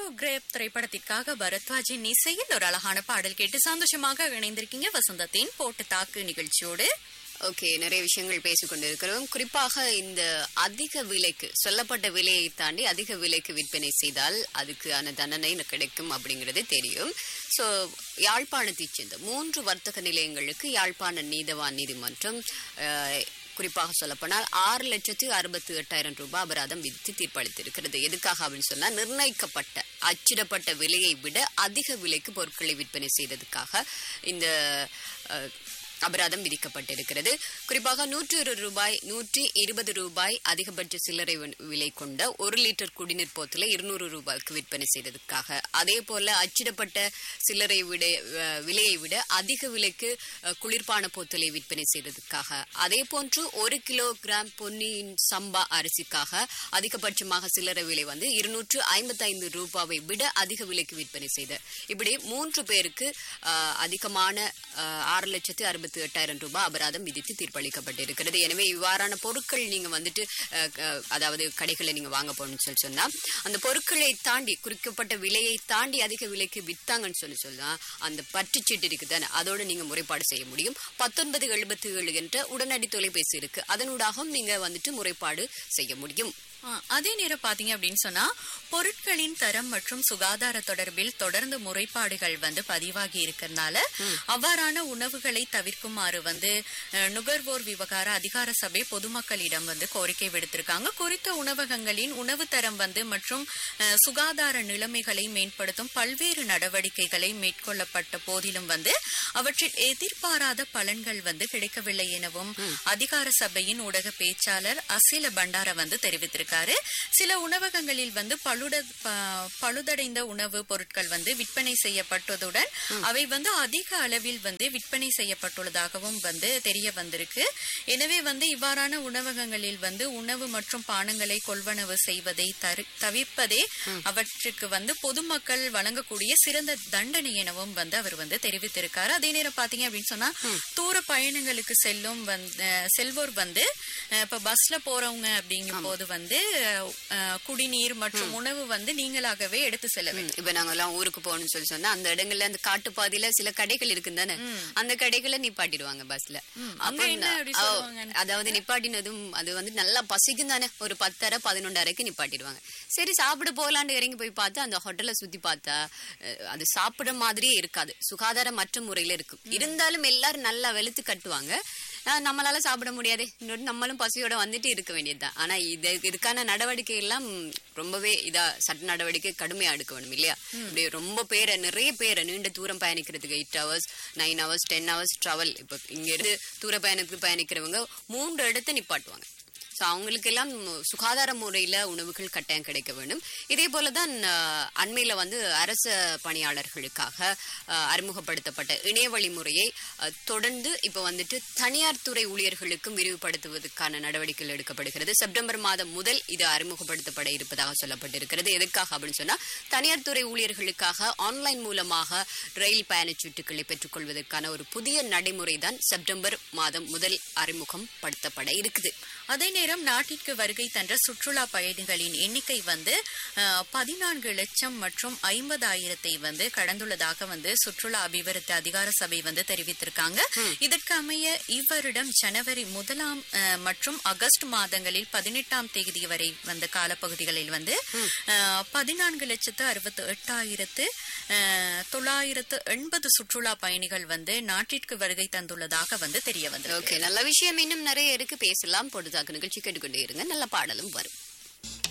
Grape திரைப்படத்திற்காக பரத்வாஜின் இசையில் ஒரு அழகான பாடல் கேட்டு சந்தோஷமாக இணைந்திருக்கீங்க வசந்தத்தின் போட்டு தாக்கு நிகழ்ச்சியோடு ஓகே நிறைய விஷயங்கள் பேசிக் கொண்டிருக்கிறோம் குறிப்பாக இந்த அதிக விலைக்கு சொல்லப்பட்ட விலையை தாண்டி அதிக விலைக்கு விற்பனை செய்தால் அதுக்கான தண்டனை கிடைக்கும் அப்படிங்கிறது தெரியும் ஸோ யாழ்ப்பாணத்தைச் சேர்ந்த மூன்று வர்த்தக நிலையங்களுக்கு யாழ்ப்பாண நீதவான் நீதிமன்றம் அஹ், குறிப்பாக சொல்லப்போனால் ஆறு லட்சத்து அறுபத்தி எட்டாயிரம் ரூபாய் அபராதம் விதித்து தீர்ப்பளித்திருக்கிறது எதுக்காக அப்படின்னு சொன்னா நிர்ணயிக்கப்பட்ட அச்சிடப்பட்ட விலையை விட அதிக விலைக்கு பொருட்களை விற்பனை செய்ததுக்காக இந்த அஹ், அபராதம் விதிக்கப்பட்டிருக்கிறது குறிப்பாக நூற்றி ஒரு ரூபாய் நூற்றி இருபது ரூபாய் அதிகபட்ச சில்லறை வி- விலை கொண்ட ஒரு லிட்டர் குடிநீர் போத்துல இருநூறு ரூபாய்க்கு விற்பனை செய்ததுக்காக அதே போல அச்சிடப்பட்ட சில்லறை விட அஹ், விலையை விட அதிக விலைக்கு அஹ், குளிர்பான போத்தலை விற்பனை செய்ததுக்காக அதே போன்று ஒரு கிலோகிராம் பொன்னியின் சம்பா அரிசிக்காக அதிகபட்சமாக சில்லறை விலை வந்து இருநூற்று ஐம்பத்தைந்து ரூபாவை விட அதிக விலைக்கு விற்பனை செய்த இப்படி மூன்று பேருக்கு அஹ், அதிகமான அஹ், ஆறு லட்சத்து அறுபத்தி எட்டாயிரம் ரூபாய் அபராதம் விதித்து தீர்ப்பளிக்கப்பட்டிருக்கிறது எனவே இவ்வாறான பொருட்கள் நீங்க வந்துட்டு அஹ், க- அதாவது கடைகளை நீங்க வாங்க போகணும்னு சொல்லி சொன்னா அந்த பொருட்களை தாண்டி குறிக்கப்பட்ட விலையை தாண்டி அதிக விலைக்கு வித்தாங்கன்னு சொல்லி சொன்னா அந்த பற்றுச்சீட்டு இருக்குதானே அதோட நீங்க முறைப்பாடு செய்ய முடியும் பத்தொன்பது எழுபத்தி ஏழு என்ற உடனடி தொலைபேசி இருக்கு அதனூடாகவும் நீங்க வந்துட்டு முறைப்பாடு செய்ய முடியும் ஆ, அதே நேரம் பாத்தீங்க அப்படின்னு சொன்னா பொருட்களின் தரம் மற்றும் சுகாதார தொடர்பில் தொடர்ந்து முறைப்பாடுகள் வந்து பதிவாகி இருக்கிறதுனால அவ்வாறான உணவுகளை தவிர்க்குமாறு வந்து அஹ், நுகர்வோர் விவகார அதிகார சபை பொதுமக்களிடம் வந்து கோரிக்கை விடுத்திருக்காங்க குறித்த உணவகங்களின் உணவு தரம் வந்து மற்றும் அஹ், சுகாதார நிலைமைகளை மேம்படுத்தும் பல்வேறு நடவடிக்கைகளை மேற்கொள்ளப்பட்ட போதிலும் வந்து அவற்றில் எதிர்பாராத பலன்கள் வந்து கிடைக்கவில்லை எனவும் அதிகார சபையின் ஊடக பேச்சாளர் அசில பண்டார வந்து தெரிவித்திருக்காரு சில உணவகங்களில் வந்து பழுட ப- பழுதடைந்த உணவு பொருட்கள் வந்து விற்பனை செய்யப்பட்டதுடன் அவை வந்து அதிக அளவில் வந்து விற்பனை செய்யப்பட்டுள்ளதாகவும் வந்து தெரிய வந்திருக்கு எனவே வந்து இவ்வாறான உணவகங்களில் வந்து உணவு மற்றும் பானங்களை கொள்வனவு செய்வதை தரு- தவிர்ப்பதே அவற்றுக்கு வந்து பொதுமக்கள் வழங்கக்கூடிய சிறந்த தண்டனை எனவும் வந்து அவர் வந்து தெரிவித்திருக்காரு அதே நேரம் பாத்தீங்க அப்படின்னு சொன்னா தூர பயணங்களுக்கு செல்லும் வந்து செல்வோர் வந்து அஹ், இப்ப பஸ்ல போறவங்க அப்படிங்கும் போது வந்து அஹ், குடிநீர் மற்றும் உணவு வந்து நீங்களாகவே எடுத்து செல்ல வேண்டும் இப்ப நாங்க எல்லாம் ஊருக்கு போகணும்னு சொல்லி சொன்னா அந்த இடங்கள்ல அந்த காட்டுப்பாதையில சில கடைகள் இருக்குன்னு தானே அந்த கடைகளை நிப்பாட்டிடுவாங்க பஸ்ல அங்க என்ன அப்படி ஓ, சொல்லுவாங்க? அதாவது நிப்பாட்டினதும் அது வந்து நல்லா பசிக்கும் தானே ஒரு பத்தரை பதினொன்றரைக்கு நிப்பாட்டிடுவாங்க சரி சாப்பிட போகலான்னு இறங்கி போய் பார்த்தா அந்த ஹோட்டலை சுத்தி பார்த்தா அஹ், அது சாப்பிட மாதிரியே இருக்காது சுகாதாரமற்ற முறையில இருக்கும் இருந்தாலும் எல்லாரும் நல்லா வெளுத்து கட்டுவாங்க ஆஹ், நம்மளால சாப்பிட முடியாது இன்னொரு நம்மளும் பசியோட வந்துட்டு இருக்க வேண்டியதுதான் ஆனா இது இதுக்கான நடவடிக்கை எல்லாம் ரொம்பவே இதா சட்ட நடவடிக்கை கடுமையா எடுக்க வேணும் இல்லையா இப்படி ரொம்ப பேரை நிறைய பேரை நீண்ட தூரம் பயணிக்கிறதுக்கு eight hours nine hours ten hours travel இப்போ இங்க இருந்து தூர பயணத்துக்கு பயணிக்கிறவங்க மூன்று இடத்த நிப்பாட்டுவாங்க ஸோ அவங்களுக்கெல்லாம் சுகாதார முறையில் உணவுகள் கட்டாயம் கிடைக்க வேண்டும் இதே போல தான் அஹ், அண்மையில வந்து அரச பணியாளர்களுக்காக அஹ், அறிமுகப்படுத்தப்பட்ட இணையவழி முறையை அஹ், தொடர்ந்து இப்போ வந்துட்டு தனியார் துறை ஊழியர்களுக்கும் விரிவுபடுத்துவதற்கான நடவடிக்கைகள் எடுக்கப்படுகிறது செப்டம்பர் மாதம் முதல் இது அறிமுகப்படுத்தப்பட இருப்பதாக சொல்லப்பட்டிருக்கிறது எதுக்காக அப்படின்னு சொன்னா தனியார் துறை ஊழியர்களுக்காக ஆன்லைன் மூலமாக ரயில் பயணச்சீட்டுகளை பெற்றுக்கொள்வதற்கான ஒரு புதிய நடைமுறை தான் செப்டம்பர் மாதம் முதல் அறிமுகம் படுத்தப்பட இருக்குது அதே நேரம் நாட்டிற்கு வருகை தன்ற சுற்றுலா பயணிகளின் எண்ணிக்கை வந்து பதினான்கு லட்சம் மற்றும் ஐம்பதாயிரத்தை வந்து கடந்துள்ளதாக வந்து சுற்றுலா அபிவிருத்தி அதிகார சபை வந்து தெரிவித்திருக்காங்க இதற்கு அமைய இவ்வருடம் ஜனவரி முதலாம் அஹ், மற்றும் ஆகஸ்ட் மாதங்களில் பதினெட்டாம் தேதி வரை வந்த காலப்பகுதிகளில் வந்து அஹ், பதினான்கு லட்சத்து அறுபத்து எட்டாயிரத்து அஹ், தொள்ளாயிரத்து எண்பது சுற்றுலா பயணிகள் வந்து நாட்டிற்கு வருகை தந்துள்ளதாக வந்து தெரிய வந்திருக்கு ஓகே நல்ல விஷயம் இன்னும் நிறைய இருக்கு பேசலாம் பொழுதாக்கு நிகழ்ச்சி கேட்டுக்கொண்டே இருங்க நல்ல பாடலும் வரும்